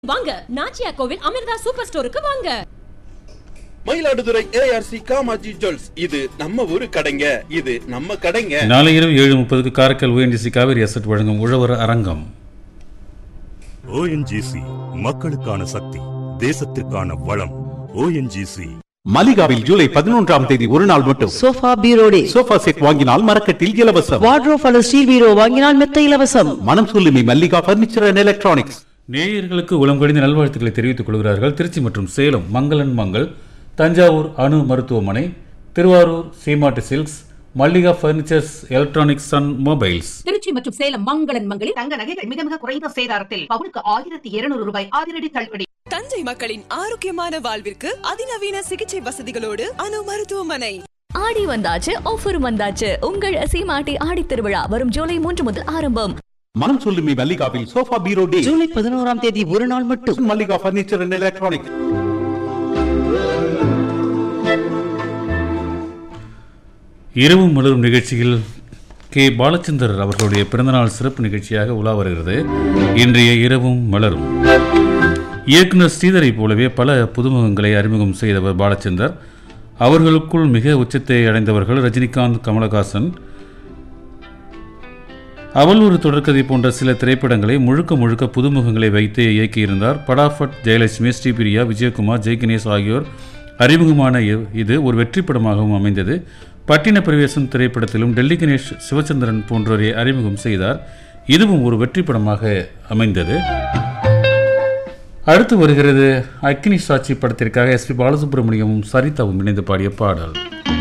வாங்க நாச்சியா கோவில் அமிர்தா சூப்பர் ஸ்டோருக்கு வாங்க மயிலாடுதுறை ஏஆர்சி காமாஜி ஜுவல்ஸ் இது நம்ம ஊரு கடைங்க இது நம்ம கடைங்க நாளை இரவு ஏழு முப்பதுக்கு காரைக்கால் ஓஎன்டிசி காவேரி அசட் வழங்கும் உழவர் அரங்கம் ஓஎன்ஜிசி மக்களுக்கான சக்தி தேசத்திற்கான வளம் ஓஎன்ஜிசி மலிகாவில் ஜூலை பதினொன்றாம் தேதி ஒரு நாள் மட்டும் sofa bureau day sofa set வாங்கினால் மரக்கட்டில் இலவசம் வார்ட்ரோப் அல்லது ஸ்டீல் பீரோ வாங்கினால் மெத்த இலவசம் மனம் சொல்லுமி மல்லிகா பர்னிச்சர் அண்ட் எலக்ட்ரானிக்ஸ் நேயர்களுக்கு உளம் கடிந்த நல்வாழ்த்துக்களை தெரிவித்துக் கொள்கிறார்கள் திருச்சி மற்றும் சேலம் மங்களன் மங்கள் தஞ்சாவூர் அணு மருத்துவமனை Thiruvarur Seematti silks Mallika furnitures electronics and mobiles Trichy மற்றும் சேலம் மங்களன் மங்களில் தங்க நகைகள் மிக மிக குறைந்த சேதாரத்தில் பவுனுக்கு ஆயிரத்தி இருநூறு ரூபாய் அதிரடி தள்ளுபடி தஞ்சை மக்களின் ஆரோக்கியமான வாழ்விற்கு அதிநவீன சிகிச்சை வசதிகளோடு அணு மருத்துவமனை ஆடி வந்தாச்சு ஆஃபர் வந்தாச்சு உங்கள் சீமாட்டி ஆடி திருவிழா வரும் ஜூலை மூன்று முதல் ஆரம்பம் மனம் சொல்லுமி மல்லிகாவில் சோஃபா பீரோ டே ஜூலை பதினோராம் தேதி ஒரு நாள் மட்டும் மல்லிகா பர்னிச்சர் அண்ட் எலக்ட்ரானிக்ஸ் இரவு மலரும் நிகழ்ச்சியில் கே பாலச்சந்தர் அவர்களுடைய பிறந்தநாள் சிறப்பு நிகழ்ச்சியாக உலா வருகிறது இன்றைய இரவும் மலரும் இயக்குனர் ஸ்ரீதரை போலவே பல புதுமுகங்களை அறிமுகம் செய்தவர் பாலச்சந்தர் அவர்களுக்குள் மிக உச்சத்தை அடைந்தவர்கள் ரஜினிகாந்த் கமலஹாசன் அவள் ஒரு தொடர்கதை போன்ற சில திரைப்படங்களை முழுக்க முழுக்க புதுமுகங்களை வைத்து இயக்கியிருந்தார் படாஃபட் ஜெயலட்சுமி ஸ்ரீபிரியா விஜயகுமார் ஜெய்கணேஷ் ஆகியோர் அறிமுகமான இ- இது ஒரு வெற்றி படமாகவும் அமைந்தது பட்டின பிரவேசம் திரைப்படத்திலும் டெல்லி கணேஷ் சிவச்சந்திரன் போன்றோரை அறிமுகம் செய்தார் இதுவும் ஒரு வெற்றி படமாக அமைந்தது அடுத்து வருகிறது அக்னி சாட்சி படத்திற்காக எஸ்பி பாலசுப்ரமணியமும் சரிதாவும் இணைந்து பாடிய பாடல்